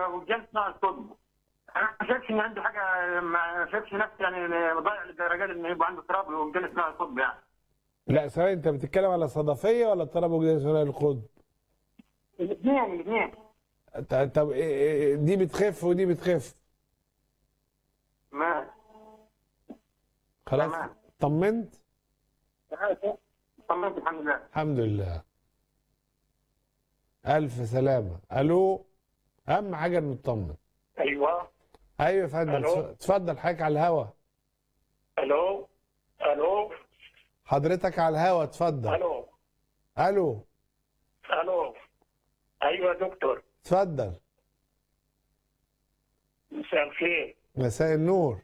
وجلست مع الطب انا ما شايفش ان عندي حاجه ما شايفش نفسي يعني ضايع لدرجات ان يبقى عنده اضطراب وجلست مع الطب يعني لا ثواني انت بتتكلم على صدفيه ولا اضطراب وجداني ثنائي القطب؟ الاثنين الاثنين ط- طب إيه- إيه- دي بتخف ودي بتخف ما خلاص تمام. طمنت طمنت الحمد لله الحمد لله الف سلامه الو اهم حاجه نطمن ايوه ايوه يا فندم ألو. اتف- اتفضل حضرتك على الهوا الو الو حضرتك على الهوا اتفضل الو الو الو ايوه يا دكتور اتفضل مساء الخير مساء النور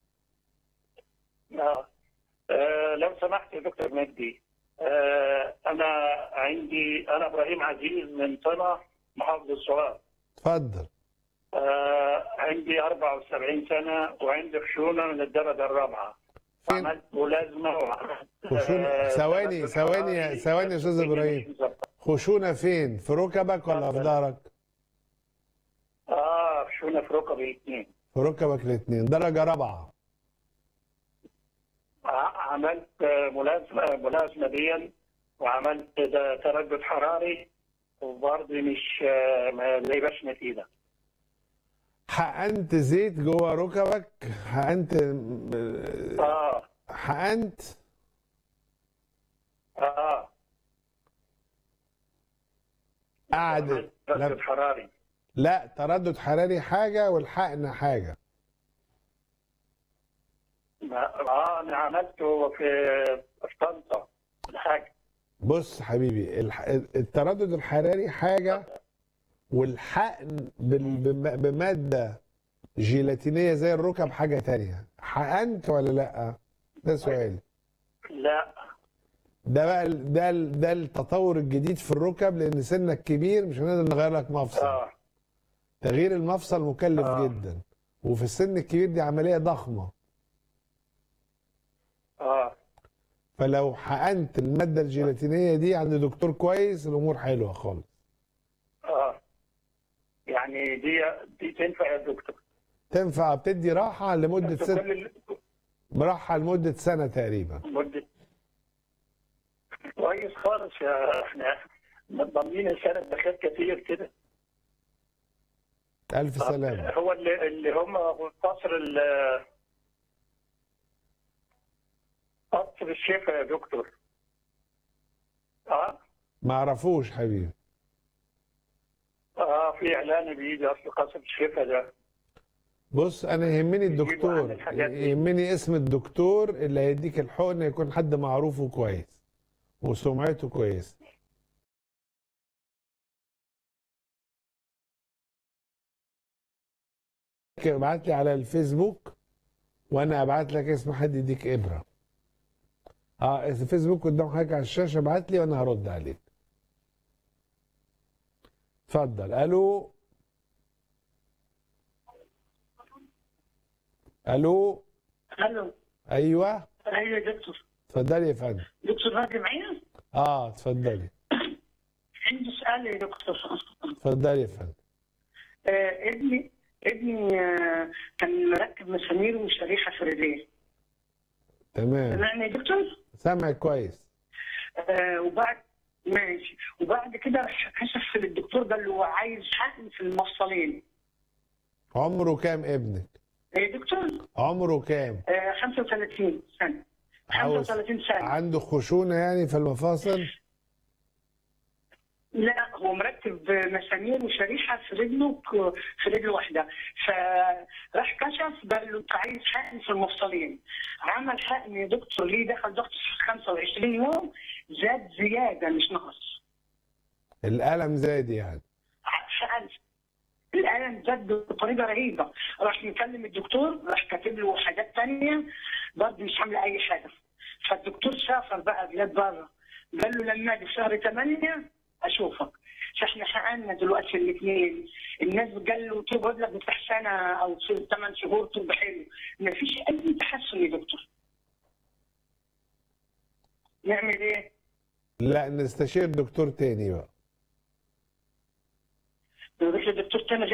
آه. آه لو سمحت يا دكتور مجدي آه انا عندي انا ابراهيم عزيز من طنة محافظة سوهاج اتفضل آه عندي 74 سنة وعندي خشونة من الدرجة الرابعة فين عملت ملازمة وعملت خشونة آه، ثواني تردد ثواني حراري. ثواني يا استاذ ابراهيم خشونه فين في ركبك ولا في ظهرك اه خشونة في ركبي الاثنين في ركبك الاثنين درجه رابعه ع- عملت آه، ملازمة ملازمة دي وعملت ده تردد حراري وبرضه مش آه، ما جايبش نتيجة حقنت زيت جوه ركبك حقنت اه حقنت اه قعد عملت تردد لا, حراري لا تردد حراري حاجه والحقن حاجه ما- اه انا عملته في في طنطا الحاجة بص حبيبي الح... التردد الحراري حاجه والحقن بال... بم- بماده جيلاتينيه زي الركب حاجه تانية حقنت ولا لا ده سؤالي لا ده بقى ال- ده ال- ده التطور الجديد في الركب لان سنك كبير مش هنقدر نغير لك مفصل اه تغيير المفصل مكلف آه. جدا وفي السن الكبير دي عمليه ضخمه اه فلو حقنت الماده الجيلاتينيه دي عند دكتور كويس الامور حلوه خالص اه يعني دي دي تنفع يا دكتور تنفع بتدي راحه لمده بس ست كل ال- راحه لمده سنه تقريبا مدة كويس خالص يا احنا ضامنين السنة دخلت كتير كده الف سلامه هو اللي اللي هم قصر ال قصر الشفا يا دكتور اه ما اعرفوش حبيبي اه في اعلان بيجي اصل قصر الشفا ده بص انا يهمني يجيبوا عن الدكتور الحاجات دي. يهمني اسم الدكتور اللي هيديك الحقن يكون حد معروف وكويس وسمعته كويس ابعت لي على الفيسبوك وانا ابعت لك اسم حد يديك ابره اه الفيسبوك قدام حضرتك على الشاشه ابعت لي وانا هرد عليك اتفضل الو الو الو ايوه ايوه يا دكتور اتفضلي يا فندم دكتور راجل معايا اه اتفضلي عندي سؤال يا دكتور اتفضلي يا فندم آه ابني ابني آه كان مركب مسامير وشريحه في رجليه تمام سمعني يا دكتور سامعك كويس آه وبعد ماشي وبعد كده راح كشف للدكتور قال له عايز حقن في المفصلين عمره كام ابنك يا دكتور عمره كام آه 35 سنه عاوز 35 سنه عنده خشونة يعني في المفاصل لا هو مركب مسامير وشريحه في رجله في رجل واحده فراح كشف قال له انت عايز حقن في المفصلين عمل حقن يا دكتور ليه دخل ضغط في 25 يوم زاد زياده مش نقص الألم زاد يعني فعلا الالم زاد بطريقه رهيبه راح نكلم الدكتور راح كاتب له حاجات تانية برضه مش عامله اي حاجه فالدكتور سافر بقى بلاد بره قال له لما اجي في شهر 8 اشوفك فاحنا حققنا دلوقتي الاثنين الناس قال له تقعد لك بتاع سنه او 8 شهور تبقى حلو مفيش اي تحسن يا دكتور نعمل ايه؟ لا نستشير دكتور تاني بقى نروح لدكتور تاني